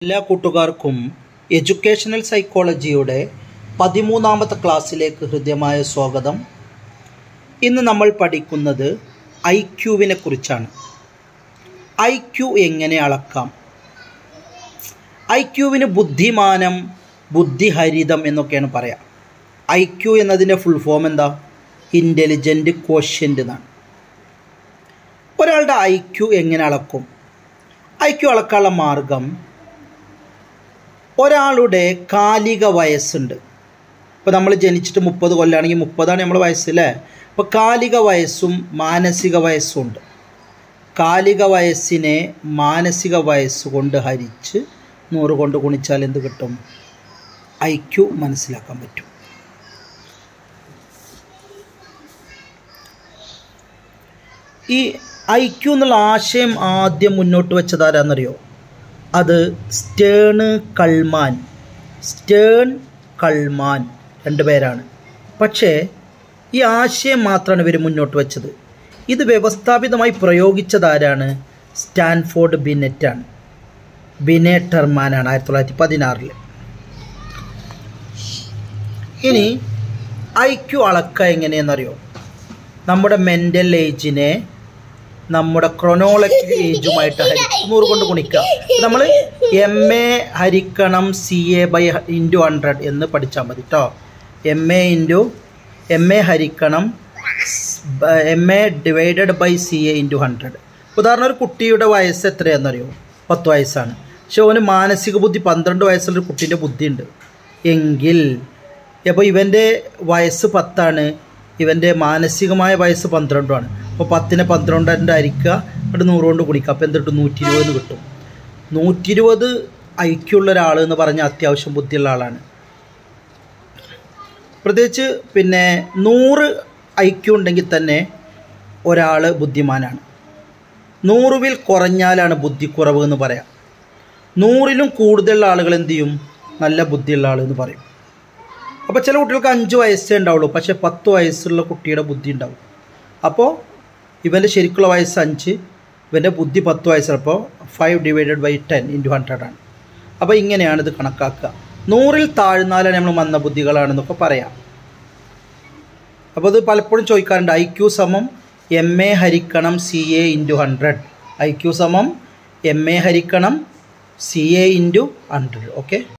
എല്ലാ കൂട്ടുകാർക്കും എഡ്യൂക്കേഷണൽ സൈക്കോളജിയുടെ പതിമൂന്നാമത്തെ ക്ലാസ്സിലേക്ക് ഹൃദ്യമായ സ്വാഗതം ഇന്ന് നമ്മൾ പഠിക്കുന്നത് ഐ ക്യൂവിനെ കുറിച്ചാണ് ഐ ക്യു എങ്ങനെ അളക്കാം ഐ ക്യൂവിന് ബുദ്ധിമാനം ബുദ്ധിഹരിതം എന്നൊക്കെയാണ് പറയാം ഐ ക്യു എന്നതിൻ്റെ ഫുൾ ഫോം എന്താ ഇൻ്റലിജൻറ്റ് ക്വഷ്യൻ്റ് എന്നാണ് ഒരാളുടെ ഐ ക്യു എങ്ങനെ അളക്കും ഐ ക്യു അളക്കാനുള്ള മാർഗം ഒരാളുടെ കാലിക വയസ്സുണ്ട് ഇപ്പോൾ നമ്മൾ ജനിച്ചിട്ട് മുപ്പത് കൊല്ലാണെങ്കിൽ മുപ്പതാണ് നമ്മൾ വയസ്സ് അല്ലേ അപ്പോൾ കാലിക വയസ്സും മാനസിക വയസ്സും ഉണ്ട് കാലിക വയസ്സിനെ മാനസിക വയസ്സ് കൊണ്ട് ഹരിച്ച് നൂറ് കൊണ്ട് ഗുണിച്ചാൽ എന്ത് കിട്ടും ഐ ക്യു മനസ്സിലാക്കാൻ പറ്റും ഈ ഐ ക്യു എന്നുള്ള ആശയം ആദ്യം മുന്നോട്ട് വെച്ചത് ആരാന്നറിയോ അത് സ്റ്റേണ് കൾമാൻ സ്റ്റേൺ കൾമാൻ രണ്ട് പേരാണ് പക്ഷേ ഈ ആശയം മാത്രമാണ് ഇവർ മുന്നോട്ട് വെച്ചത് ഇത് വ്യവസ്ഥാപിതമായി പ്രയോഗിച്ചത് ആരാണ് സ്റ്റാൻഫോർഡ് ബിനെറ്റാണ് ബിനെ ടെർമാനാണ് ആയിരത്തി തൊള്ളായിരത്തി പതിനാറിൽ ഇനി ഐ ക്യു അളക്കുക എങ്ങനെയെന്നറിയോ നമ്മുടെ മെൻ്റൽ ഏജിനെ നമ്മുടെ ക്രൊനോളജിക്കൽ ഏജുമായിട്ട് ഹരിക്കും നൂറ് കൊണ്ട് ഗുണിക്കുക നമ്മൾ എം എ ഹരിക്കണം C A by into hundred എന്ന് പഠിച്ചാൽ മതി കേട്ടോ M A into M A ഹരിക്കണം M A divided by C A into hundred ഉദാഹരണം ഒരു കുട്ടിയുടെ വയസ്സ് എത്രയാണെന്നറിയോ പത്ത് വയസ്സാണ് പക്ഷെ അവന് മാനസിക ബുദ്ധി പന്ത്രണ്ട് വയസ്സുള്ള കുട്ടീൻ്റെ ബുദ്ധിയുണ്ട് എങ്കിൽ അപ്പോൾ ഇവൻ്റെ വയസ്സ് പത്താണ് ഇവൻ്റെ മാനസികമായ വയസ്സ് പന്ത്രണ്ടുമാണ് അപ്പോൾ പത്തിനെ പന്ത്രണ്ടിൻ്റെ അരിക്കുക എന്നിട്ട് നൂറ് കൊണ്ട് കുടിക്കുക അപ്പോൾ എന്തിട്ട് നൂറ്റി ഇരുപത് കിട്ടും നൂറ്റി ഇരുപത് ഐക്യമുള്ള ഒരാൾ എന്ന് പറഞ്ഞാൽ അത്യാവശ്യം ബുദ്ധിയുള്ള ആളാണ് പ്രത്യേകിച്ച് പിന്നെ നൂറ് ഐക്യം ഉണ്ടെങ്കിൽ തന്നെ ഒരാൾ ബുദ്ധിമാനാണ് നൂറുവിൽ കുറഞ്ഞാലാണ് ബുദ്ധിക്കുറവ് എന്ന് പറയാം നൂറിലും കൂടുതലുള്ള ആളുകൾ എന്ത് ചെയ്യും നല്ല ബുദ്ധിയുള്ള ആൾ എന്ന് പറയും അപ്പോൾ ചില കുട്ടികൾക്ക് അഞ്ച് വയസ്സേ ഉണ്ടാവുള്ളൂ പക്ഷേ പത്ത് വയസ്സുള്ള കുട്ടിയുടെ ബുദ്ധി ഉണ്ടാവും അപ്പോൾ ഇവൻ്റെ ശരിക്കുള്ള വയസ്സ് അഞ്ച് ഇവൻ്റെ ബുദ്ധി പത്ത് വയസ്സുള്ളപ്പോൾ five divided by ten into hundred ആണ് അപ്പോൾ ഇങ്ങനെയാണ് ഇത് കണക്കാക്കുക നൂറിൽ താഴ്ന്നാലാണ് നമ്മൾ മന്ദബുദ്ധികളാണെന്നൊക്കെ പറയാം അപ്പോൾ ഇത് പലപ്പോഴും ചോദിക്കാറുണ്ട് ഐ ക്യു സമം എം എ ഹരിക്കണം C A into hundred I Q സമം എം എ ഹരിക്കണം C A into hundred okay